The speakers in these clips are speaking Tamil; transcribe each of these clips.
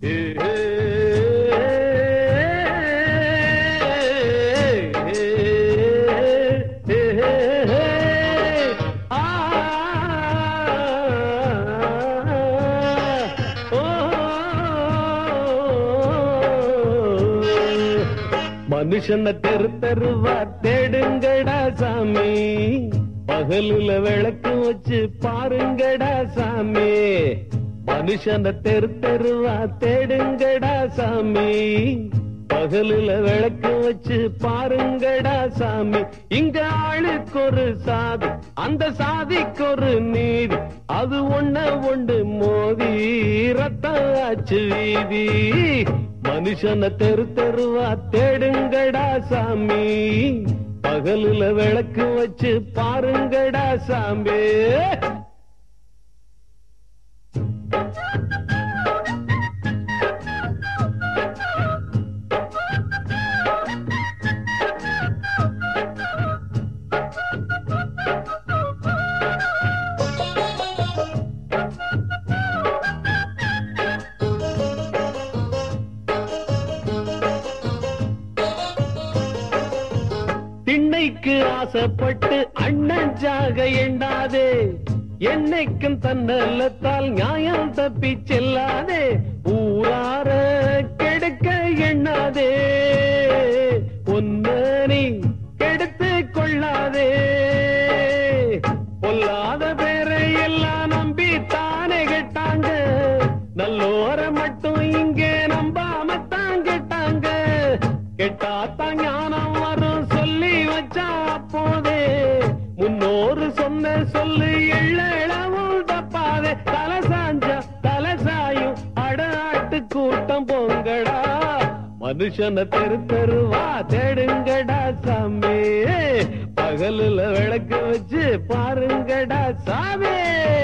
மனுஷன தெரு தெருவா தேடுங்கடா சாமி பகலுல விளக்கு வச்சு பாருங்கடா சாமி மனுஷன தெரு தெருவா தேடுங்கடா சாமி பகலுல விளக்கு வச்சு பாருங்கடா சாமி இங்க ஆளுக்கு ஒரு சாதி அந்த சாதிக்கு ஒரு நீதி அது ஒண்ண ஒண்ணு மோதி ரத்தம் ஆச்சு வீதி மனுஷன தெரு தெருவா தேடுங்கடா சாமி பகலுல விளக்கு வச்சு பாருங்கடா சாமி திண்ணைக்கு ஆசைப்பட்டு அண்ணன் ஜாக எண்ணாதே என்னைக்கும் தன்னலத்தால் நியாயம் தப்பி செல்லாதே ஊரார கெடுக்க எண்ணாதே ஒன்ன நீ கெடுத்து கொள்ளாதே பொல்லாத பேரை எல்லாம் நம்பி தானே கெட்டாங்க நல்லோர மட்டும் இங்கே நம்பாம தான் கெட்டாங்க கெட்டாத்தான் ஞானம் வரும் சொல்லி வச்சா அப்போதே முன்னோரு சொன்ன சொல்லு எள்ளவும் தப்பாதே தலை சாஞ்சா தலை சாயும் அடாட்டு கூட்டம் பொங்கடா மனுஷன தெரு தெருவா தேடுங்கடா சாமி பகலுல விளக்கு வச்சு பாருங்கடா சாமி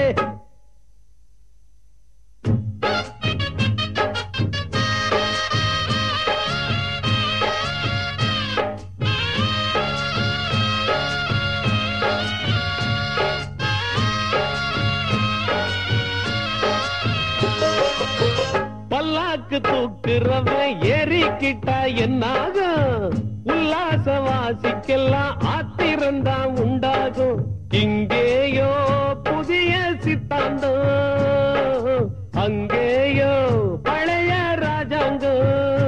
பல்லாக்கு தூக்குறவன் ஏறிக்கிட்டா என்னாகும் உல்லாச வாசிக்கெல்லாம் ஆத்திரந்தான் உண்டாகும் இங்கேயோ புதிய சித்தாந்தம் அங்கேயோ பழைய ராஜாங்கம்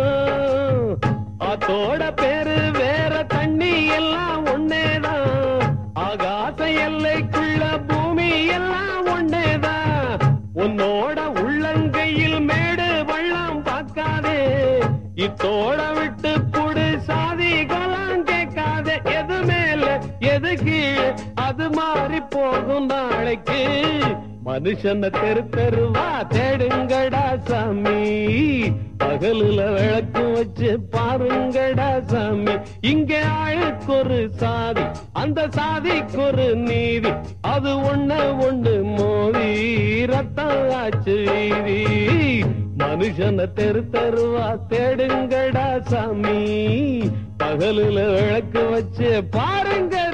அதோட பேரு வேற தண்ணி எல்லாம் ஒன்னேதான் ஆகாச எல்லைக்குள்ள பூமி எல்லாம் ஒன்னேதான் உன்னோட உள்ளங்கையில் மேடு வள்ளம் பார்க்காதே இத்தோட விட்டு புடு சாதி கொலாம் கேட்காதே எது மேல எது கீழே அது மாறி போகும் நாளைக்கு மனுஷன தெரு தெருவா தேடுங்கடா சாமி பகலுல விளக்கு வச்சு பாருங்கடா சாமி இங்க ஆளுக்கு ஒரு சாதி அந்த சாதிக்கு ஒரு நீதி அது ஒண்ணு ஒண்ணு மோதி ரத்தம் ஆச்சு வீதி மனுஷன தெரு தெருவா தேடுங்கடா சாமி பகலுல விளக்கு வச்சு பாருங்க